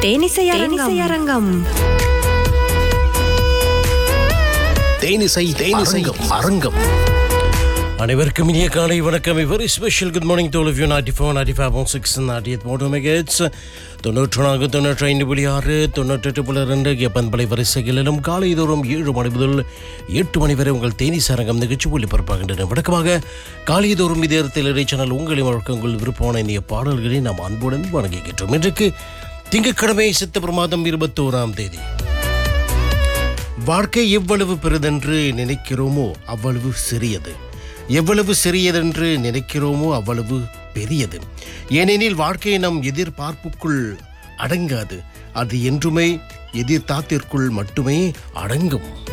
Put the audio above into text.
தேனிசை அரங்கம் தேனிசை தேனிசை அரங்கம் அனைவருக்கும் இனிய காலை வணக்கம் very special good morning toll of you ninety four ninety five one six ninety eight Moto மெகேட்ஸ் தொண்ணூற்று நான்கு தொண்ணூற்றி ஐந்து புள்ளி ஆறு தொண்ணூற்றெட்டு புள்ளி ரெண்டு எப்பன்பலை வரிசைகளிலும் காலை தோறும் ஏழு மணி முதல் எட்டு மணி வரை உங்கள் தேனிசை அரங்கம் நிகழ்ச்சி ஒளிபரப்பாகின்றன வழக்கமாக காலை தோறும் இதே இடத்தில் சேனல் உங்களின் வழக்கம் உங்கள் விருப்பமான இந்திய பாடல்களை நாம் அன்புடன் வணங்குகின்றோம் இன்றைக்கு திங்கட்கிழமை செப்டம்பர் மாதம் இருபத்தோராம் தேதி வாழ்க்கை எவ்வளவு பெரிதென்று நினைக்கிறோமோ அவ்வளவு சிறியது எவ்வளவு சிறியதென்று நினைக்கிறோமோ அவ்வளவு பெரியது ஏனெனில் வாழ்க்கை நம் எதிர்பார்ப்புக்குள் அடங்காது அது என்றுமே எதிர்த்தாத்திற்குள் மட்டுமே அடங்கும்